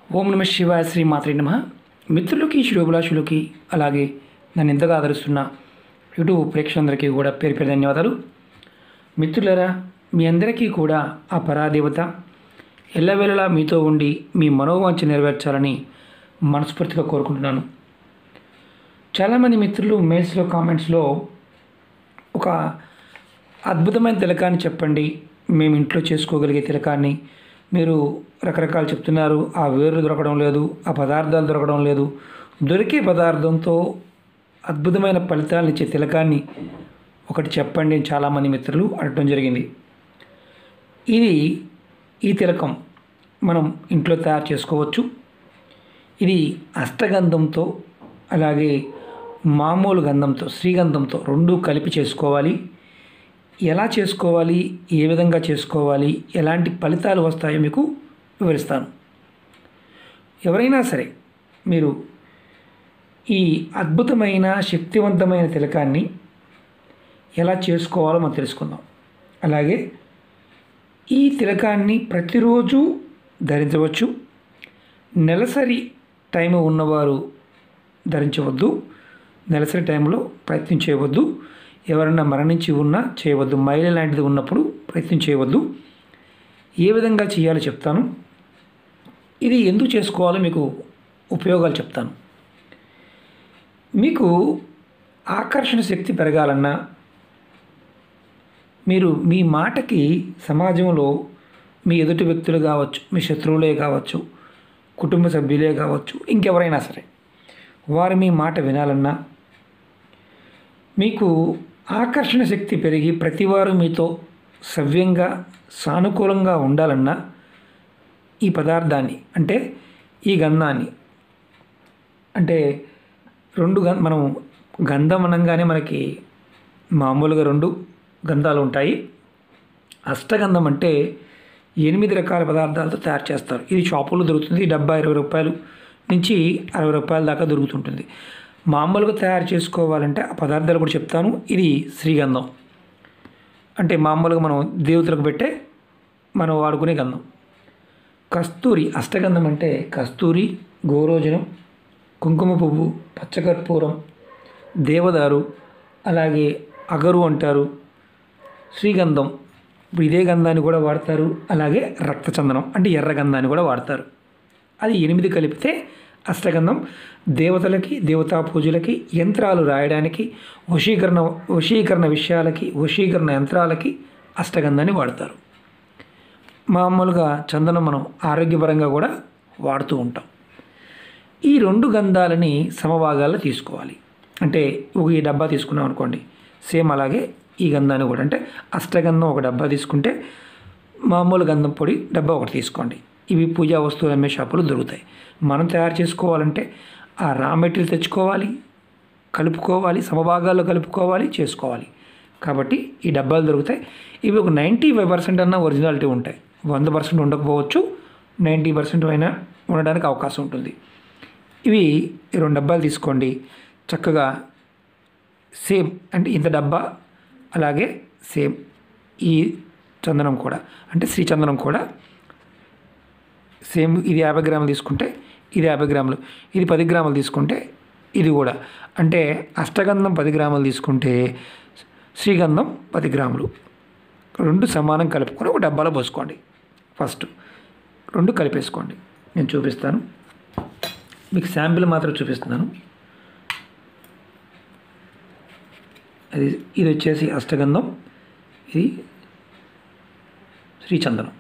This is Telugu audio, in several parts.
ఓం నమ శివాయ శ్రీ మాత్రే నమ మిత్రులకి శ్రోభిలాషులకి అలాగే నన్ను ఎంతగా ఆదరిస్తున్న యూట్యూబ్ ప్రేక్షకులందరికీ కూడా పేరు పేరు ధన్యవాదాలు మిత్రులరా మీ అందరికీ కూడా ఆ పరాదేవత ఎల్లవేళలా మీతో ఉండి మీ మనోవాంఛ నెరవేర్చాలని మనస్ఫూర్తిగా కోరుకుంటున్నాను చాలామంది మిత్రులు మెయిల్స్లో కామెంట్స్లో ఒక అద్భుతమైన తిలకాన్ని చెప్పండి మేము ఇంట్లో చేసుకోగలిగే తిలకాన్ని మీరు రకరకాలు చెప్తున్నారు ఆ వేర్లు దొరకడం లేదు ఆ పదార్థాలు దొరకడం లేదు దొరికే పదార్థంతో అద్భుతమైన ఫలితాలను ఇచ్చే తిలకాన్ని ఒకటి చెప్పండి అని చాలామంది మిత్రులు అడగడం జరిగింది ఇది ఈ తిలకం మనం ఇంట్లో తయారు చేసుకోవచ్చు ఇది అష్టగంధంతో అలాగే మామూలు గంధంతో శ్రీగంధంతో రెండు కలిపి చేసుకోవాలి ఎలా చేసుకోవాలి ఏ విధంగా చేసుకోవాలి ఎలాంటి ఫలితాలు వస్తాయో మీకు వివరిస్తాను ఎవరైనా సరే మీరు ఈ అద్భుతమైన శక్తివంతమైన తిలకాన్ని ఎలా చేసుకోవాలో మనం తెలుసుకుందాం అలాగే ఈ తిలకాన్ని ప్రతిరోజు ధరించవచ్చు నెలసరి టైం ఉన్నవారు ధరించవద్దు నెలసరి టైంలో ప్రయత్నం చేయవద్దు ఎవరైనా మరణించి ఉన్నా చేయవద్దు మైల లాంటిది ఉన్నప్పుడు ప్రయత్నం చేయవద్దు ఏ విధంగా చేయాలో చెప్తాను ఇది ఎందుకు చేసుకోవాలో మీకు ఉపయోగాలు చెప్తాను మీకు ఆకర్షణ శక్తి పెరగాలన్నా మీరు మీ మాటకి సమాజంలో మీ ఎదుటి వ్యక్తులు కావచ్చు మీ శత్రువులే కావచ్చు కుటుంబ సభ్యులే కావచ్చు ఇంకెవరైనా సరే వారు మీ మాట వినాలన్నా మీకు ఆకర్షణ శక్తి పెరిగి ప్రతివారు మీతో సవ్యంగా సానుకూలంగా ఉండాలన్నా ఈ పదార్థాన్ని అంటే ఈ గంధాన్ని అంటే రెండు గం మనం గంధం అనగానే మనకి మామూలుగా రెండు గంధాలు ఉంటాయి అష్టగంధం అంటే ఎనిమిది రకాల పదార్థాలతో తయారు చేస్తారు ఇది షాపుల్లో దొరుకుతుంది డెబ్బై ఇరవై రూపాయలు నుంచి అరవై రూపాయల దాకా దొరుకుతుంటుంది మామూలుగా తయారు చేసుకోవాలంటే ఆ పదార్థాలు కూడా చెప్తాను ఇది శ్రీగంధం అంటే మామూలుగా మనం దేవతలకు పెట్టే మనం వాడుకునే గంధం కస్తూరి అష్టగంధం అంటే కస్తూరి గోరోజనం కుంకుమ పువ్వు పచ్చకర్పూరం దేవదారు అలాగే అగరు అంటారు శ్రీగంధం ఇప్పుడు ఇదే గంధాన్ని కూడా వాడతారు అలాగే రక్తచందనం అంటే ఎర్ర గంధాన్ని కూడా వాడతారు అది ఎనిమిది కలిపితే అష్టగంధం దేవతలకి దేవతా పూజలకి యంత్రాలు రాయడానికి వశీకరణ వశీకరణ విషయాలకి వశీకరణ యంత్రాలకి అష్టగంధాన్ని వాడతారు మామూలుగా చందనం మనం ఆరోగ్యపరంగా కూడా వాడుతూ ఉంటాం ఈ రెండు గంధాలని సమభాగాల్లో తీసుకోవాలి అంటే ఒక ఈ డబ్బా తీసుకున్నాం అనుకోండి సేమ్ అలాగే ఈ గంధాన్ని కూడా అంటే అష్టగంధం ఒక డబ్బా తీసుకుంటే మామూలు గంధం పొడి డబ్బా ఒకటి తీసుకోండి ఇవి పూజా వస్తువులు అమ్మే షాపులు దొరుకుతాయి మనం తయారు చేసుకోవాలంటే ఆ రా మెటీరియల్ తెచ్చుకోవాలి కలుపుకోవాలి సమభాగాల్లో కలుపుకోవాలి చేసుకోవాలి కాబట్టి ఈ డబ్బాలు దొరుకుతాయి ఇవి ఒక నైంటీ ఫైవ్ పర్సెంట్ అన్న ఒరిజినాలిటీ ఉంటాయి వంద పర్సెంట్ ఉండకపోవచ్చు నైంటీ పర్సెంట్ అయినా ఉండడానికి అవకాశం ఉంటుంది ఇవి ఈ రెండు డబ్బాలు తీసుకోండి చక్కగా సేమ్ అంటే ఇంత డబ్బా అలాగే సేమ్ ఈ చందనం కూడా అంటే శ్రీ చందనం కూడా సేమ్ ఇది యాభై గ్రాములు తీసుకుంటే ఇది యాభై గ్రాములు ఇది పది గ్రాములు తీసుకుంటే ఇది కూడా అంటే అష్టగంధం పది గ్రాములు తీసుకుంటే శ్రీగంధం పది గ్రాములు రెండు సమానం కలుపుకొని ఒక డబ్బాలో పోసుకోండి ఫస్ట్ రెండు కలిపేసుకోండి నేను చూపిస్తాను మీకు శాంపిల్ మాత్రం చూపిస్తున్నాను అది ఇది వచ్చేసి అష్టగంధం ఇది శ్రీచందనం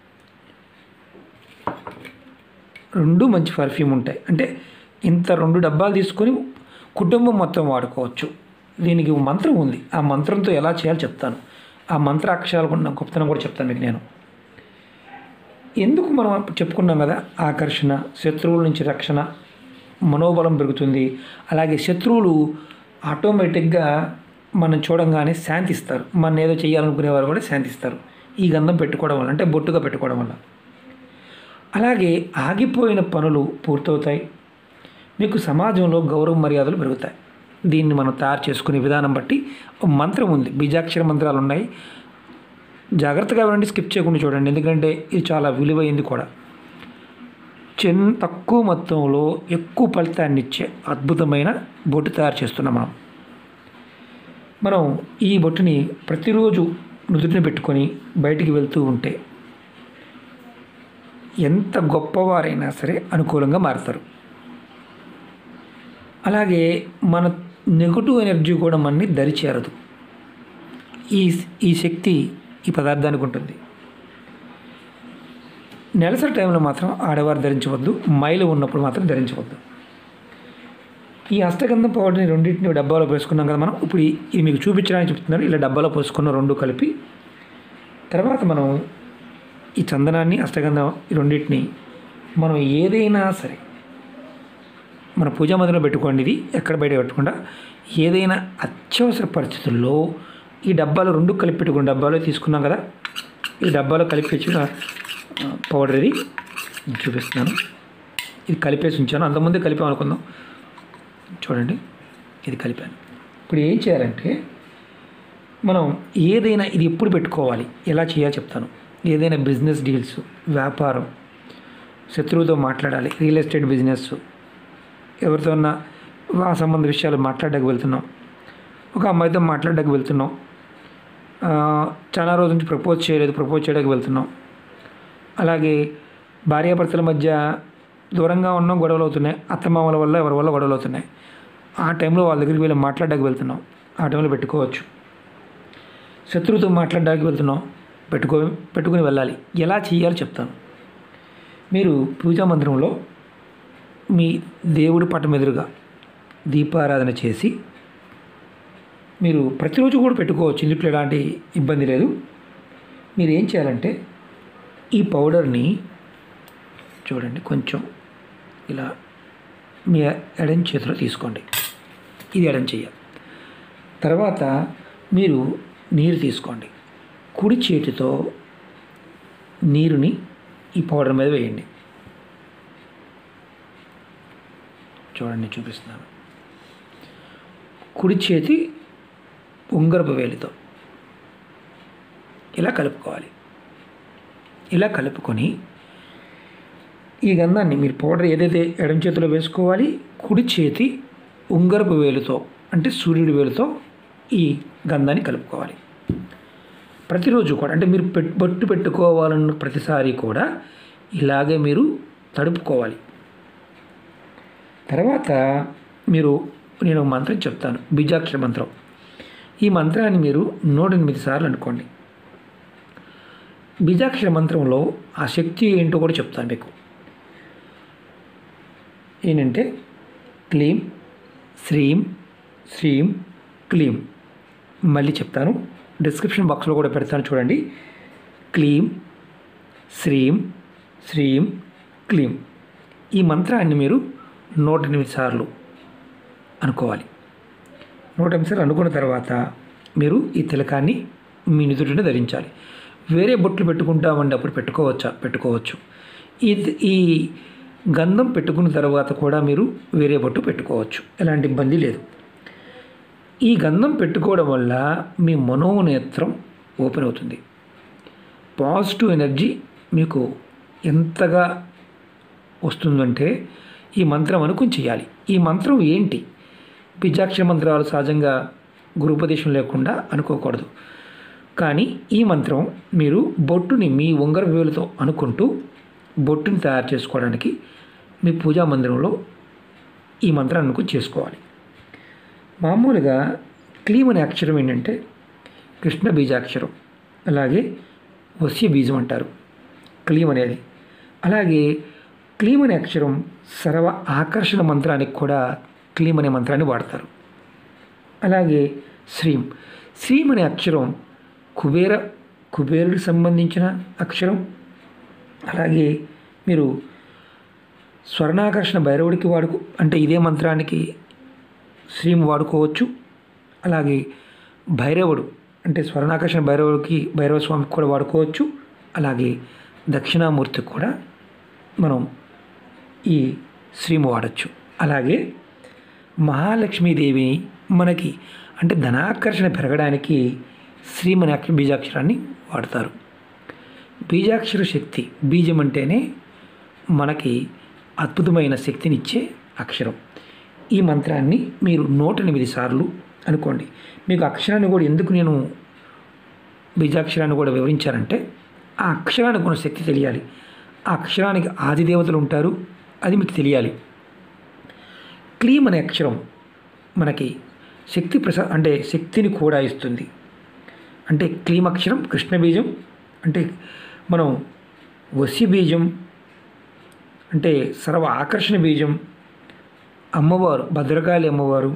రెండు మంచి పర్ఫ్యూమ్ ఉంటాయి అంటే ఇంత రెండు డబ్బాలు తీసుకొని కుటుంబం మొత్తం వాడుకోవచ్చు దీనికి ఒక మంత్రం ఉంది ఆ మంత్రంతో ఎలా చేయాలో చెప్తాను ఆ మంత్ర అక్షరాలు కూడా గొప్పతనం కూడా చెప్తాను మీకు నేను ఎందుకు మనం చెప్పుకున్నాం కదా ఆకర్షణ శత్రువుల నుంచి రక్షణ మనోబలం పెరుగుతుంది అలాగే శత్రువులు ఆటోమేటిక్గా మనం చూడంగానే శాంతిస్తారు మన ఏదో చేయాలనుకునేవారు కూడా శాంతిస్తారు ఈ గంధం పెట్టుకోవడం వల్ల అంటే బొట్టుగా పెట్టుకోవడం వల్ల అలాగే ఆగిపోయిన పనులు పూర్తవుతాయి మీకు సమాజంలో గౌరవ మర్యాదలు పెరుగుతాయి దీన్ని మనం తయారు చేసుకునే విధానం బట్టి ఒక మంత్రం ఉంది బీజాక్షర మంత్రాలు ఉన్నాయి జాగ్రత్తగా వినండి స్కిప్ చేయకుండా చూడండి ఎందుకంటే ఇది చాలా విలువైంది కూడా చిన్న తక్కువ మొత్తంలో ఎక్కువ ఫలితాన్ని ఇచ్చే అద్భుతమైన బొట్టు తయారు చేస్తున్నాం మనం మనం ఈ బొట్టుని ప్రతిరోజు నుదుటిని పెట్టుకొని బయటికి వెళ్తూ ఉంటే ఎంత గొప్పవారైనా సరే అనుకూలంగా మారుతారు అలాగే మన నెగటివ్ ఎనర్జీ కూడా మనని దరి చేరదు ఈ ఈ శక్తి ఈ పదార్థానికి ఉంటుంది నెలసరి టైంలో మాత్రం ఆడవారు ధరించవద్దు మైలు ఉన్నప్పుడు మాత్రం ధరించవద్దు ఈ అష్టగంధం పౌడర్ని రెండింటిని డబ్బాలో పోసుకున్నాం కదా మనం ఇప్పుడు ఈ- ఇది మీకు చూపించడానికి చెప్తున్నాను ఇలా డబ్బాలో పోసుకున్న రెండు కలిపి తర్వాత మనం ఈ చందనాన్ని అష్టగంధం ఈ రెండింటిని మనం ఏదైనా సరే మన పూజా మందిరంలో పెట్టుకోండి ఇది ఎక్కడ బయట పెట్టకుండా ఏదైనా అత్యవసర పరిస్థితుల్లో ఈ డబ్బాలో రెండు కలిపి పెట్టుకున్న డబ్బాలో తీసుకున్నాం కదా ఈ డబ్బాలో కలిపి వచ్చిన ఆ, పౌడర్ ఇది ఇది చూపిస్తున్నాను ఇది కలిపేసి ఉంచాను అంతకుముందే కలిపాం అనుకుందాం చూడండి ఇది కలిపాను ఇప్పుడు ఏం చేయాలంటే మనం ఏదైనా ఇది ఎప్పుడు పెట్టుకోవాలి ఎలా చేయాలో చెప్తాను ఏదైనా బిజినెస్ డీల్స్ వ్యాపారం శత్రువుతో మాట్లాడాలి రియల్ ఎస్టేట్ బిజినెస్ ఎవరితో ఉన్నా వివాహ సంబంధ విషయాలు మాట్లాడడానికి వెళ్తున్నాం ఒక అమ్మాయితో మాట్లాడడానికి వెళ్తున్నాం ఆ, చాలా రోజుల నుంచి ప్రపోజ్ చేయలేదు ప్రపోజ్ చేయడానికి వెళ్తున్నాం అలాగే భార్యాభర్తల మధ్య దూరంగా ఉన్నాం గొడవలు అవుతున్నాయి అత్తమామల వల్ల ఎవరి వల్ల గొడవలు అవుతున్నాయి ఆ టైంలో వాళ్ళ దగ్గరికి వెళ్ళి మాట్లాడడానికి వెళ్తున్నాం ఆ టైంలో పెట్టుకోవచ్చు శత్రువుతో మాట్లాడడానికి వెళ్తున్నాం పెట్టుకో పెట్టుకుని వెళ్ళాలి ఎలా చేయాలో చెప్తాను మీరు పూజా మందిరంలో మీ దేవుడి పటం ఎదురుగా దీపారాధన చేసి మీరు ప్రతిరోజు కూడా పెట్టుకోవచ్చు ఇందులో ఎలాంటి ఇబ్బంది లేదు మీరు ఏం చేయాలంటే ఈ పౌడర్ని చూడండి కొంచెం ఇలా మీ ఎడం చేతిలో తీసుకోండి ఇది ఎడం చెయ్య తర్వాత మీరు నీరు తీసుకోండి కుడి చేతితో నీరుని ఈ పౌడర్ మీద వేయండి చూడండి చూపిస్తున్నాను కుడి చేతి ఉంగరపు వేలితో ఇలా కలుపుకోవాలి ఇలా కలుపుకొని ఈ గంధాన్ని మీరు పౌడర్ ఏదైతే ఎడం చేతిలో వేసుకోవాలి కుడి చేతి ఉంగరపు వేలుతో అంటే సూర్యుడి వేలుతో ఈ గంధాన్ని కలుపుకోవాలి ప్రతిరోజు కూడా అంటే మీరు పెట్ బొట్టు పెట్టుకోవాలన్న ప్రతిసారి కూడా ఇలాగే మీరు తడుపుకోవాలి తర్వాత మీరు నేను ఒక మంత్రం చెప్తాను బీజాక్షర మంత్రం ఈ మంత్రాన్ని మీరు నూట ఎనిమిది సార్లు అనుకోండి బీజాక్షర మంత్రంలో ఆ శక్తి ఏంటో కూడా చెప్తాను మీకు ఏంటంటే క్లీం శ్రీం శ్రీం క్లీం మళ్ళీ చెప్తాను డిస్క్రిప్షన్ బాక్స్లో కూడా పెడతాను చూడండి క్లీం శ్రీం శ్రీం క్లీం ఈ మంత్రాన్ని మీరు నూట ఎనిమిది సార్లు అనుకోవాలి నూట ఎనిమిది సార్లు అనుకున్న తర్వాత మీరు ఈ తిలకాన్ని మీ నిదుటిని ధరించాలి వేరే బొట్లు పెట్టుకుంటామండి అప్పుడు పెట్టుకోవచ్చా పెట్టుకోవచ్చు ఈ ఈ గంధం పెట్టుకున్న తర్వాత కూడా మీరు వేరే బొట్టు పెట్టుకోవచ్చు ఎలాంటి ఇబ్బంది లేదు ఈ గంధం పెట్టుకోవడం వల్ల మీ మనోనేత్రం ఓపెన్ అవుతుంది పాజిటివ్ ఎనర్జీ మీకు ఎంతగా వస్తుందంటే ఈ మంత్రం అనుకుని చేయాలి ఈ మంత్రం ఏంటి బీజాక్షర మంత్రాలు సహజంగా గురుపదేశం లేకుండా అనుకోకూడదు కానీ ఈ మంత్రం మీరు బొట్టుని మీ ఉంగర వేలుతో అనుకుంటూ బొట్టుని తయారు చేసుకోవడానికి మీ పూజా మందిరంలో ఈ మంత్రాన్ని అనుకుని చేసుకోవాలి మామూలుగా క్లీమ్ అనే అక్షరం ఏంటంటే కృష్ణ బీజాక్షరం అలాగే వస్య బీజం అంటారు క్లీమ్ అనేది అలాగే క్లీమ్ అనే అక్షరం సర్వ ఆకర్షణ మంత్రానికి కూడా క్లీమ్ అనే మంత్రాన్ని వాడతారు అలాగే శ్రీం శ్రీం అనే అక్షరం కుబేర కుబేరుడికి సంబంధించిన అక్షరం అలాగే మీరు స్వర్ణాకర్షణ భైరవుడికి వాడుకు అంటే ఇదే మంత్రానికి శ్రీం వాడుకోవచ్చు అలాగే భైరవుడు అంటే స్వర్ణాకర్షణ భైరవుడికి భైరవ స్వామికి కూడా వాడుకోవచ్చు అలాగే దక్షిణామూర్తికి కూడా మనం ఈ శ్రీము వాడచ్చు అలాగే మహాలక్ష్మీదేవి మనకి అంటే ధనాకర్షణ పెరగడానికి శ్రీమని అక్ష బీజాక్షరాన్ని వాడతారు బీజాక్షర శక్తి బీజం అంటేనే మనకి అద్భుతమైన శక్తినిచ్చే అక్షరం ఈ మంత్రాన్ని మీరు నూట ఎనిమిది సార్లు అనుకోండి మీకు అక్షరాన్ని కూడా ఎందుకు నేను బీజాక్షరాన్ని కూడా వివరించానంటే ఆ అక్షరానికి ఉన్న శక్తి తెలియాలి ఆ అక్షరానికి ఆది దేవతలు ఉంటారు అది మీకు తెలియాలి క్లీమ్ అనే అక్షరం మనకి శక్తి ప్రసా అంటే శక్తిని కూడా ఇస్తుంది అంటే క్లీమ్ అక్షరం కృష్ణ బీజం అంటే మనం వసి బీజం అంటే సర్వ ఆకర్షణ బీజం అమ్మవారు భద్రకాళి అమ్మవారు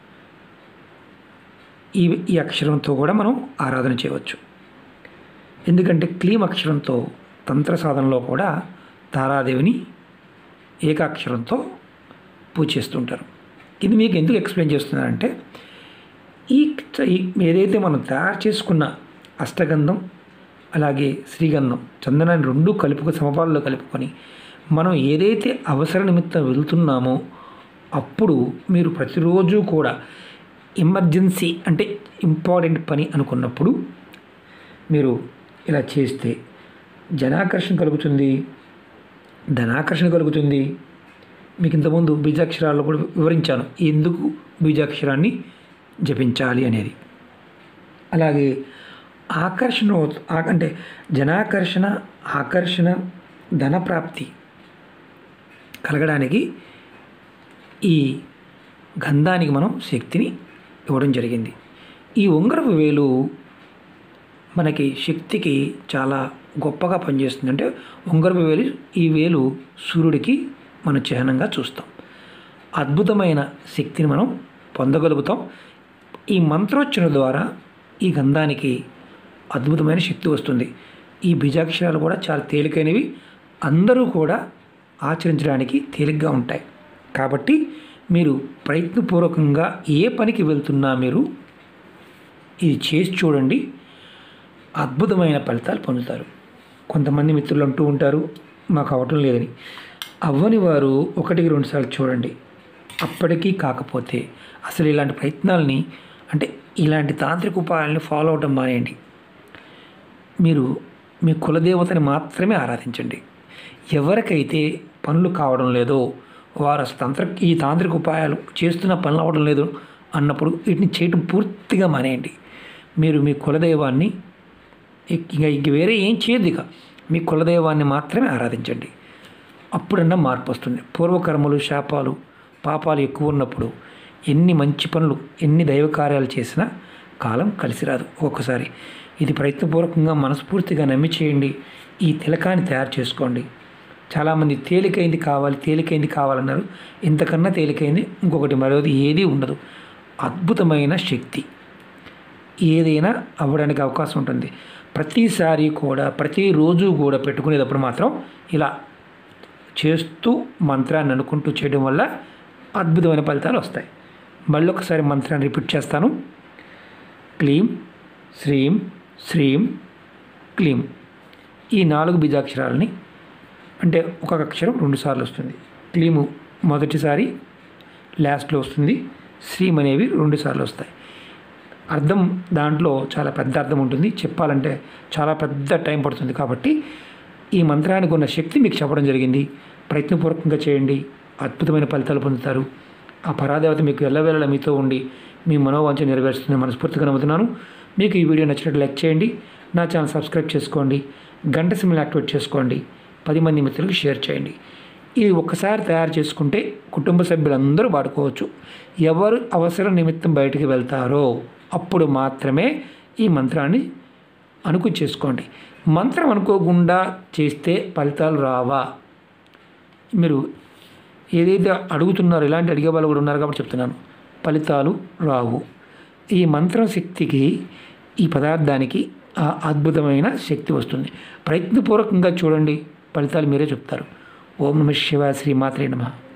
ఈ ఈ అక్షరంతో కూడా మనం ఆరాధన చేయవచ్చు ఎందుకంటే క్లీమ్ అక్షరంతో తంత్ర సాధనలో కూడా తారాదేవిని ఏకాక్షరంతో పూజ చేస్తుంటారు ఇది మీకు ఎందుకు ఎక్స్ప్లెయిన్ చేస్తున్నానంటే ఈ ఈ ఏదైతే మనం తయారు చేసుకున్న అష్టగంధం అలాగే శ్రీగంధం చందనాన్ని రెండు కలుపుకు సమపాలలో కలుపుకొని మనం ఏదైతే అవసర నిమిత్తం వెళ్తున్నామో అప్పుడు మీరు ప్రతిరోజు కూడా ఎమర్జెన్సీ అంటే ఇంపార్టెంట్ పని అనుకున్నప్పుడు మీరు ఇలా చేస్తే జనాకర్షణ కలుగుతుంది ధనాకర్షణ కలుగుతుంది మీకు ఇంతకుముందు బీజాక్షరాల్లో కూడా వివరించాను ఎందుకు బీజాక్షరాన్ని జపించాలి అనేది అలాగే ఆకర్షణ ఆ- అంటే జనాకర్షణ ఆకర్షణ ధనప్రాప్తి కలగడానికి ఈ గంధానికి మనం శక్తిని ఇవ్వడం జరిగింది ఈ ఉంగరపు వేలు మనకి శక్తికి చాలా గొప్పగా పనిచేస్తుంది అంటే ఉంగరపు వేలు ఈ వేలు సూర్యుడికి మన చిహ్నంగా చూస్తాం అద్భుతమైన శక్తిని మనం పొందగలుగుతాం ఈ మంత్రోచ్చరణ ద్వారా ఈ గంధానికి అద్భుతమైన శక్తి వస్తుంది ఈ బీజాక్షరాలు కూడా చాలా తేలికైనవి అందరూ కూడా ఆచరించడానికి తేలిగ్గా ఉంటాయి కాబట్టి మీరు ప్రయత్నపూర్వకంగా ఏ పనికి వెళ్తున్నా మీరు ఇది చేసి చూడండి అద్భుతమైన ఫలితాలు పొందుతారు కొంతమంది మిత్రులు అంటూ ఉంటారు మాకు అవటం లేదని అవ్వని వారు ఒకటికి రెండుసార్లు చూడండి అప్పటికీ కాకపోతే అసలు ఇలాంటి ప్రయత్నాలని అంటే ఇలాంటి తాంత్రిక ఉపాయాలని ఫాలో అవడం మానేయండి మీరు మీ కులదేవతని మాత్రమే ఆరాధించండి ఎవరికైతే పనులు కావడం లేదో వారు అసలు తంత్ర ఈ తాంత్రిక ఉపాయాలు చేస్తున్న పనులు అవ్వడం లేదు అన్నప్పుడు వీటిని చేయటం పూర్తిగా మానేయండి మీరు మీ కులదైవాన్ని ఇక ఇంక వేరే ఏం చేయదు ఇక మీ కులదైవాన్ని మాత్రమే ఆరాధించండి అప్పుడన్నా మార్పు వస్తుంది పూర్వకర్మలు శాపాలు పాపాలు ఎక్కువ ఉన్నప్పుడు ఎన్ని మంచి పనులు ఎన్ని దైవ కార్యాలు చేసినా కాలం కలిసి రాదు ఒక్కొక్కసారి ఇది ప్రయత్నపూర్వకంగా మనస్ఫూర్తిగా నమ్మి చేయండి ఈ తిలకాన్ని తయారు చేసుకోండి చాలామంది తేలికైంది కావాలి తేలికైంది కావాలన్నారు ఇంతకన్నా తేలికైంది ఇంకొకటి మరోది ఏదీ ఉండదు అద్భుతమైన శక్తి ఏదైనా అవ్వడానికి అవకాశం ఉంటుంది ప్రతిసారి కూడా ప్రతిరోజు కూడా పెట్టుకునేటప్పుడు మాత్రం ఇలా చేస్తూ మంత్రాన్ని అనుకుంటూ చేయడం వల్ల అద్భుతమైన ఫలితాలు వస్తాయి మళ్ళీ ఒకసారి మంత్రాన్ని రిపీట్ చేస్తాను క్లీం శ్రీం శ్రీం క్లీం ఈ నాలుగు బీజాక్షరాలని అంటే ఒక అక్షరం రెండుసార్లు వస్తుంది క్లీము మొదటిసారి లాస్ట్లో వస్తుంది శ్రీం అనేవి రెండుసార్లు వస్తాయి అర్థం దాంట్లో చాలా పెద్ద అర్థం ఉంటుంది చెప్పాలంటే చాలా పెద్ద టైం పడుతుంది కాబట్టి ఈ మంత్రానికి ఉన్న శక్తి మీకు చెప్పడం జరిగింది ప్రయత్నపూర్వకంగా చేయండి అద్భుతమైన ఫలితాలు పొందుతారు ఆ పరాదేవత మీకు ఎల్లవేళలా మీతో ఉండి మీ మనోవాంఛ నెరవేరుస్తుందని మనస్ఫూర్తిగా నమ్ముతున్నాను మీకు ఈ వీడియో నచ్చినట్టు లైక్ చేయండి నా ఛానల్ సబ్స్క్రైబ్ చేసుకోండి గంట సిమ్ని యాక్టివేట్ చేసుకోండి పది మంది మిత్రులకు షేర్ చేయండి ఇది ఒక్కసారి తయారు చేసుకుంటే కుటుంబ సభ్యులందరూ వాడుకోవచ్చు ఎవరు అవసర నిమిత్తం బయటికి వెళ్తారో అప్పుడు మాత్రమే ఈ మంత్రాన్ని అనుకు చేసుకోండి మంత్రం అనుకోకుండా చేస్తే ఫలితాలు రావా మీరు ఏదైతే అడుగుతున్నారో ఇలాంటి అడిగే వాళ్ళు కూడా ఉన్నారు కాబట్టి చెప్తున్నాను ఫలితాలు రావు ఈ మంత్రం శక్తికి ఈ పదార్థానికి ఆ అద్భుతమైన శక్తి వస్తుంది ప్రయత్నపూర్వకంగా చూడండి ఫలితాలు మీరే చెప్తారు ఓం నమ శివ శ్రీమాత్రే నమ